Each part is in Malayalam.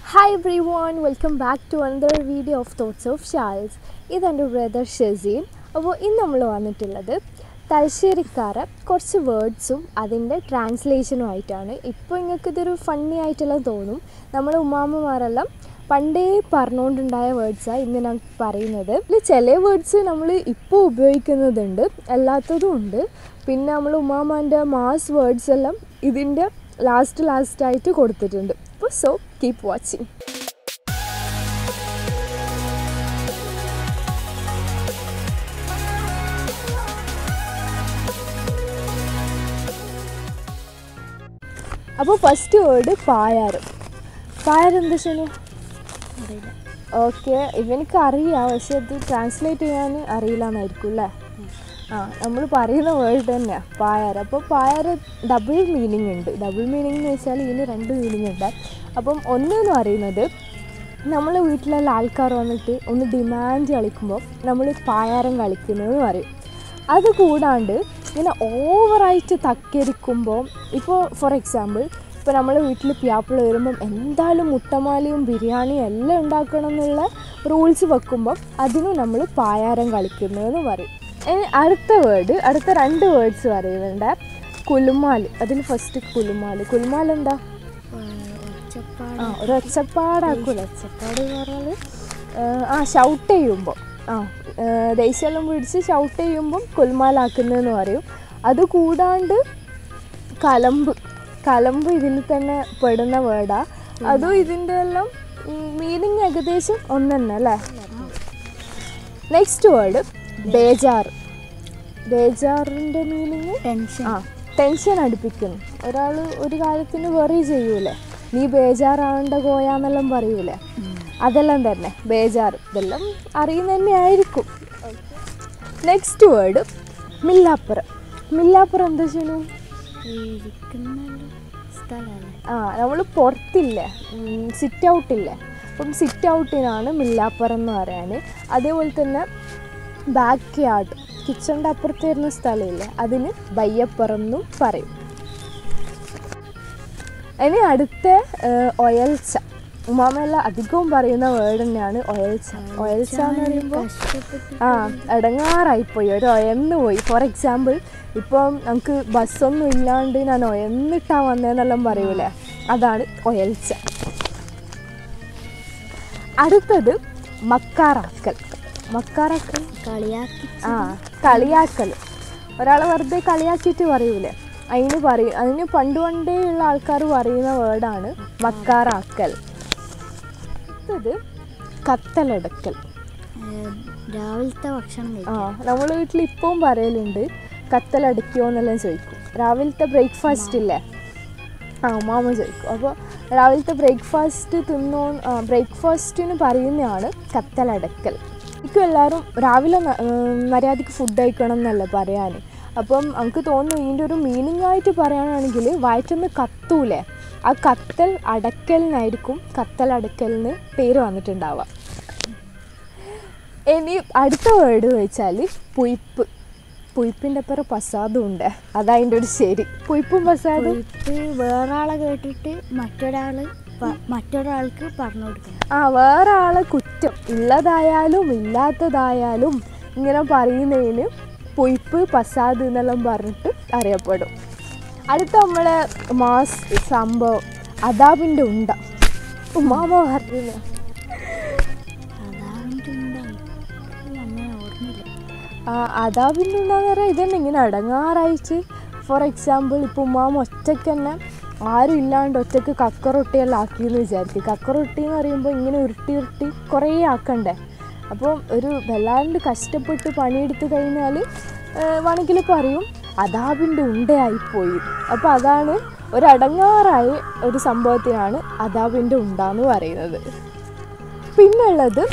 hi everyone welcome back to another video of thoughts of ഷാൾസ് ഇതെൻ്റെ ബ്രദർ ഷസീൻ അപ്പോൾ ഇന്ന് നമ്മൾ വന്നിട്ടുള്ളത് തലശ്ശേരിക്കാരെ കുറച്ച് വേർഡ്സും അതിൻ്റെ ട്രാൻസ്ലേഷനും ആയിട്ടാണ് ഇപ്പോൾ നിങ്ങൾക്ക് ഇതൊരു ഫണ്ണി ആയിട്ടെല്ലാം തോന്നും നമ്മുടെ ഉമ്മാമ്മമാരെല്ലാം പണ്ടേ പറഞ്ഞുകൊണ്ടുണ്ടായ വേർഡ്സാണ് ഇന്ന് ഞാൻ പറയുന്നത് ഇതിൽ ചില വേർഡ്സ് നമ്മൾ ഇപ്പോൾ ഉപയോഗിക്കുന്നതുണ്ട് അല്ലാത്തതും ഉണ്ട് പിന്നെ നമ്മൾ ഉമ്മാമാൻ്റെ മാസ് വേർഡ്സ് എല്ലാം ഇതിൻ്റെ ലാസ്റ്റ് ലാസ്റ്റ് ആയിട്ട് കൊടുത്തിട്ടുണ്ട് അപ്പോൾ സോ കീപ് വാച്ചിങ് അപ്പോൾ ഫസ്റ്റ് വേർഡ് പായാറ് പായാറ് എന്താ ശനു അറിയില്ല ഓക്കെ ഇവനക്ക് അറിയാം പക്ഷെ ഇത് ട്രാൻസ്ലേറ്റ് ചെയ്യാൻ അറിയില്ല എന്നായിരിക്കും അല്ലേ ആ നമ്മൾ പറയുന്ന വേർഡ് തന്നെയാണ് പായാറ് അപ്പോൾ പായാറ് ഡബിൾ മീനിങ് ഉണ്ട് ഡബിൾ മീനിങ് എന്ന് വെച്ചാൽ ഇതിന് രണ്ട് മീനിങ് ഉണ്ട് അപ്പം ഒന്നെന്ന് പറയുന്നത് നമ്മളെ വീട്ടിലുള്ള ആൾക്കാർ വന്നിട്ട് ഒന്ന് ഡിമാൻഡ് കളിക്കുമ്പോൾ നമ്മൾ പായാരം കളിക്കുന്നത് പറയും അത് കൂടാണ്ട് ഇങ്ങനെ ഓവറായിട്ട് തക്കരിക്കുമ്പോൾ ഇപ്പോൾ ഫോർ എക്സാമ്പിൾ ഇപ്പോൾ നമ്മളെ വീട്ടിൽ പ്യാപ്പിൾ വരുമ്പം എന്തായാലും മുട്ടമാലിയും ബിരിയാണിയും എല്ലാം ഉണ്ടാക്കണം എന്നുള്ള റൂൾസ് വെക്കുമ്പം അതിനും നമ്മൾ പായാരം കളിക്കുന്നതെന്ന് പറയും ഇനി അടുത്ത വേർഡ് അടുത്ത രണ്ട് വേർഡ്സ് പറയുന്നുണ്ട് കുലുമാൽ അതിൽ ഫസ്റ്റ് കുലുമാൽ കുലുമാൽ എന്താ ഒച്ചപ്പാട് ആ ഒരു ഒച്ചപ്പാടാക്കൂല ഒച്ചപ്പാട് എന്ന് പറഞ്ഞാൽ ആ ഷൗട്ട് ചെയ്യുമ്പോൾ ആ ദേഷ്യമെല്ലാം പിടിച്ച് ഷൗട്ട് ചെയ്യുമ്പം കുൽമാലാക്കുന്നതെന്ന് പറയും അത് കൂടാണ്ട് കലമ്പ് കലമ്പ് ഇതിൽ തന്നെ പെടുന്ന വേർഡാ അതും ഇതിൻ്റെ എല്ലാം മീനിങ് ഏകദേശം ഒന്ന് തന്നെ അല്ലേ നെക്സ്റ്റ് വേർഡ് ബേജാറ് ബേജാറിൻ്റെ മീനിങ് ടെൻഷൻ ആ ടെൻഷൻ അടുപ്പിക്കുന്നു ഒരാൾ ഒരു കാര്യത്തിന് വെറി ചെയ്യൂലേ നീ ബേജാറാവേണ്ട കോയാന്നെല്ലാം പറയൂലേ അതെല്ലാം തന്നെ ബേജാറ് ഇതെല്ലാം അറിയുന്ന തന്നെ ആയിരിക്കും നെക്സ്റ്റ് വേർഡ് മില്ലാപ്പുറം മില്ലാപ്പുറം എന്താ ചെയ്യണു ഇരിക്കുന്ന സ്ഥലമല്ലേ ആ നമ്മൾ പുറത്തില്ലേ സിറ്റ് ഔട്ടില്ലേ അപ്പം സിറ്റ് ഔട്ടിനാണ് മില്ലാപ്പുറം എന്ന് പറയാൻ അതേപോലെ തന്നെ ബാക്ക് യാർഡ് കിച്ചണിൻ്റെ അപ്പുറത്ത് വരുന്ന സ്ഥലമില്ലേ അതിന് ബയ്യപ്പുറം എന്നും പറയും ഇനി അടുത്ത ഏഹ്, ഒയൽച്ച ഉമാമെല്ലാം അധികവും പറയുന്ന വേർഡ് തന്നെയാണ് ഒയൽച്ച ഒയൽച്ച എന്ന് പറയുമ്പോൾ കഷ്ടപ്പെട്ട് ആ ഇടങ്ങാറായിപ്പോയി ഒരു ഒയന്ന് പോയി ഫോർ എക്സാമ്പിൾ ഇപ്പം നമുക്ക് ബസ്സൊന്നും ഇല്ലാണ്ട് ഞാൻ ഒയന്നിട്ടാ വന്നതെന്നെല്ലാം പറയൂലേ അതാണ് ഒയൽച്ച അടുത്തത് മക്കാറാക്കൽ മക്കാറാക്കൽ കളിയാക്കി ആ കളിയാക്കൽ ഒരാളെ വെറുതെ കളിയാക്കിയിട്ട് പറയൂലേ അതിന് പറയും അതിന് പണ്ട് പണ്ടേ ഉള്ള ആൾക്കാർ പറയുന്ന വേർഡാണ് മക്കാറാക്കൽ അടുത്തത് കത്തലെടുക്കൽ ഏഹ്, രാവിലത്തെ ഭക്ഷണം ആ കഴിക്കും നമ്മൾ വീട്ടിൽ ഇപ്പവും പറയലുണ്ട് കത്തലടിക്കുമോ എന്നെല്ലാം ചോദിക്കും രാവിലത്തെ ബ്രേക്ക്ഫാസ്റ്റ് ഇല്ലേ ആ മാമ ചോദിക്കും അപ്പോൾ രാവിലത്തെ ബ്രേക്ക്ഫാസ്റ്റ് തിന്നോ ബ്രേക്ക്ഫാസ്റ്റിന് പറയുന്നതാണ് കത്തലടക്കൽ എനിക്കും എല്ലാവരും രാവിലെ ന- ഉം, മര്യാദയ്ക്ക് ഫുഡ് കഴിക്കണം എന്നല്ല പറയാൻ അപ്പം നമുക്ക് തോന്നുന്നു ഇതിൻ്റെ ഒരു മീനിങ് ആയിട്ട് പറയുകയാണെങ്കിൽ വയറ്റുന്ന് കത്തൂലേ ആ കത്തൽ അടക്കലിനായിരിക്കും കത്തൽ അടക്കലിന് പേര് വന്നിട്ടുണ്ടാവുക ഇനി അടുത്ത വേർഡ് വെച്ചാൽ പുയിപ്പ് പുയിപ്പിൻ്റെ അപ്പുറം പസാദും ഉണ്ട് അതതിൻ്റെ ഒരു ശരി പുയിപ്പും പസാദും പോയിട്ട് വേറൊരാളെ കേട്ടിട്ട് മറ്റൊരാള് പ- മറ്റൊരാൾക്ക് പറഞ്ഞു കൊടുക്കണം ആ വേറെ ആളെ കുറ്റം ഉള്ളതായാലും ഇല്ലാത്തതായാലും ഇങ്ങനെ പറയുന്നതിന് പൊയ്പ്പ് പസാദ് എന്നെല്ലാം പറഞ്ഞിട്ട് അറിയപ്പെടും അടുത്ത നമ്മളെ മാസ് സംഭവം അതാബിൻ്റെ ഉണ്ട ഉമ്മാമ പറയുന്നത് അതാണ്ടുണ്ടാവും അങ്ങനെ ഓർമ്മയില്ല ആ അതാബിൻ്റെ ഉണ്ടാന്ന് പറയാൻ ഇതന്നെ ഇങ്ങനെ അടങ്ങാറായിട്ട് ഫോർ എക്സാമ്പിൾ ഇപ്പോൾ ഉമ്മാമ ഒറ്റയ്ക്ക് തന്നെ ആരും ഇല്ലാണ്ട് ഒറ്റയ്ക്ക് കക്കറൊട്ടിയെല്ലാം ആക്കിയെന്ന് വിചാരിക്കും കക്കറൊട്ടി എന്ന് പറയുമ്പോൾ ഇങ്ങനെ ഉരുട്ടി ഉരുട്ടി കുറേ ആക്കണ്ടേ അപ്പോൾ ഒരു വല്ലാണ്ട് കഷ്ടപ്പെട്ട് പണിയെടുത്ത് കഴിഞ്ഞാൽ വേണമെങ്കിൽ പറയും അതാബിൻ്റെ ഉണ്ടയായിപ്പോയി അപ്പോൾ അതാണ് ഒരു അടങ്ങാറായ ഒരു സംഭവത്തിനാണ് അതാബിൻ്റെ ഉണ്ടാന്ന് പറയുന്നത് പിന്നുള്ളത്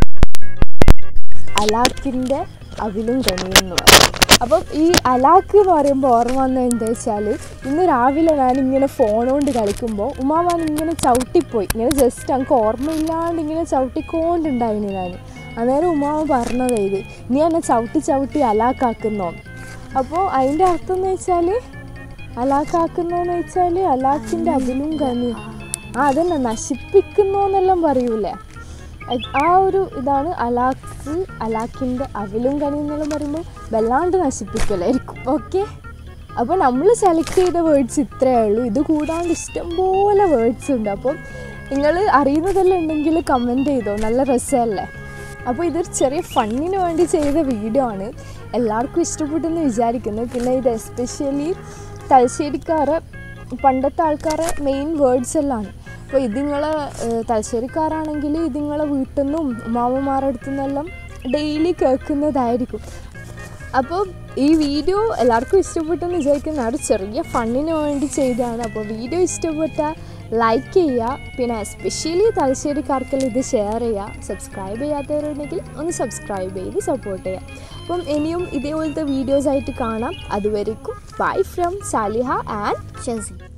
അലാക്കിൻ്റെ അവിലും കണിയും എന്ന് പറയും അപ്പം ഈ അലാക്ക് എന്ന് പറയുമ്പോൾ ഓർമ്മ വന്നത് എന്താ വെച്ചാൽ ഇന്ന് രാവിലെ ഞാൻ ഇങ്ങനെ ഫോൺ കൊണ്ട് കളിക്കുമ്പോൾ ഉമ്മാമാൻ ഇങ്ങനെ ചവിട്ടിപ്പോയി ഇങ്ങനെ ജസ്റ്റ് എനിക്ക് ഓർമ്മയില്ലാണ്ട് ഇങ്ങനെ ചവിട്ടിക്കൊണ്ടുണ്ടായിന് ഞാൻ അന്നേരം ഉമ്മാമ പറഞ്ഞത് ഇത് നീ എന്നെ ചവിട്ടി ചവിട്ടി അലാക്കാക്കുന്നോ അപ്പോൾ അതിൻ്റെ അർത്ഥം എന്ന് വെച്ചാൽ അലാക്കാക്കുന്നതെന്ന് വെച്ചാൽ അലാക്കിൻ്റെ അവിലും കനിയും ആ അതന്നെ നശിപ്പിക്കുന്നു എന്നെല്ലാം പറയൂലേ അത് ആ ഒരു ഇതാണ് അലാക്ക് അലാക്കിൻ്റെ അവലും കനി എന്നെല്ലാം പറയുമ്പോൾ വല്ലാണ്ട് നശിപ്പിക്കലായിരിക്കും ഓക്കെ അപ്പോൾ നമ്മൾ സെലക്ട് ചെയ്ത വേർഡ്സ് ഇത്രയേ ഉള്ളൂ ഇത് കൂടാണ്ട് ഇഷ്ടംപോലെ വേർഡ്സ് ഉണ്ട് അപ്പം നിങ്ങൾ അറിയുന്നതെല്ലാം ഉണ്ടെങ്കിൽ കമൻറ്റ് ചെയ്തോ നല്ല രസമല്ലേ അപ്പോൾ ഇതൊരു ചെറിയ ഫണ്ണിന് വേണ്ടി ചെയ്ത വീഡിയോ ആണ് എല്ലാവർക്കും ഇഷ്ടപ്പെട്ടെന്ന് വിചാരിക്കുന്നു പിന്നെ ഇത് എസ്പെഷ്യലി തലശ്ശേരിക്കാരെ പണ്ടത്തെ ആൾക്കാരെ മെയിൻ വേർഡ്സ് എല്ലാം ആണ് അപ്പോൾ ഇത് നിങ്ങളെ തലശ്ശേരിക്കാരാണെങ്കിൽ ഇത് നിങ്ങളെ വീട്ടിൽ നിന്നും ഉമ്മാമ്മമാരുടെ അടുത്തു നിന്നെല്ലാം ഡെയിലി കേൾക്കുന്നതായിരിക്കും അപ്പോൾ ഈ വീഡിയോ എല്ലാവർക്കും ഇഷ്ടപ്പെട്ടെന്ന് വിചാരിക്കുന്ന ഒരു ചെറിയ ഫണ്ണിന് വേണ്ടി ചെയ്തതാണ് അപ്പോൾ വീഡിയോ ഇഷ്ടപ്പെട്ടാൽ ലൈക്ക് ചെയ്യുക പിന്നെ എസ്പെഷ്യലി തലശ്ശേരിക്കാർക്കെല്ലാം ഇത് ഷെയർ ചെയ്യുക സബ്സ്ക്രൈബ് ചെയ്യാത്തവരുണ്ടെങ്കിൽ ഒന്ന് സബ്സ്ക്രൈബ് ചെയ്ത് സപ്പോർട്ട് ചെയ്യുക അപ്പം ഇനിയും ഇതേപോലത്തെ വീഡിയോസ് ആയിട്ട് കാണാം അതുവരേക്കും ബൈ ഫ്രം സാലിഹ ആൻഡ് ഷസി